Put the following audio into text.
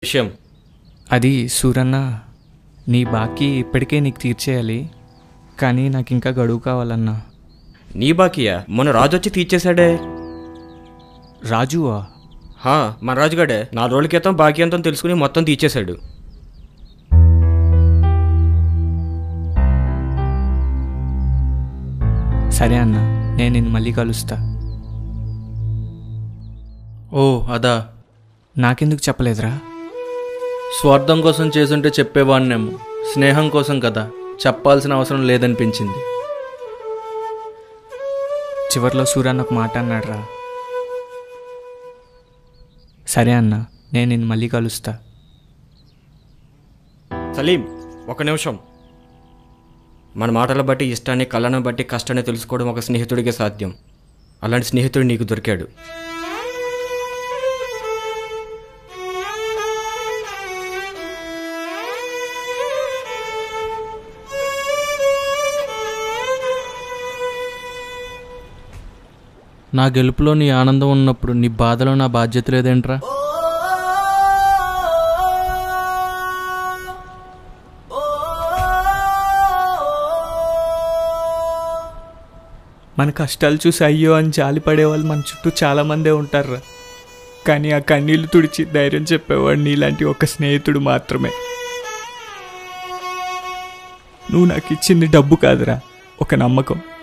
విషయం అది సూరన్న నీ బాకీ ఇప్పటికే నీకు తీర్చేయాలి కానీ నాకు ఇంకా గడువు కావాలన్నా నీ బాకీయా మొన్న రాజు వచ్చి తీర్చేశాడే రాజువా హా మన రాజుగాడే నాలుగు రోజుల క్రితం బాకీ అంతా తెలుసుకుని మొత్తం తీర్చేశాడు సరే అన్న నేను నిన్ను మళ్ళీ కలుస్తా ఓ అదా నాకెందుకు చెప్పలేదురా స్వార్థం కోసం చేసుంటే చెప్పేవాడినేమో స్నేహం కోసం కదా చెప్పాల్సిన అవసరం లేదనిపించింది చివర్లో సూరన్న ఒక మాట అన్నాడురా సరే అన్న నేను నిన్ను మళ్ళీ కలుస్తా సలీం ఒక నిమిషం మన మాటల బట్టి ఇష్టాన్ని కళ్ళను బట్టి కష్టాన్ని తెలుసుకోవడం ఒక స్నేహితుడికే సాధ్యం అలాంటి స్నేహితుడు నీకు దొరికాడు నా గెలుపులో నీ ఆనందం ఉన్నప్పుడు నీ బాధలో నా బాధ్యత లేదేంట్రా మన కష్టాలు చూసి అయ్యో అని జాలి పడేవాళ్ళు మన చుట్టూ చాలామందే ఉంటారురా కానీ ఆ కన్నీళ్లు తుడిచి ధైర్యం చెప్పేవాడు నీలాంటి ఒక స్నేహితుడు మాత్రమే నువ్వు నాకు ఇచ్చింది డబ్బు కాదురా ఒక నమ్మకం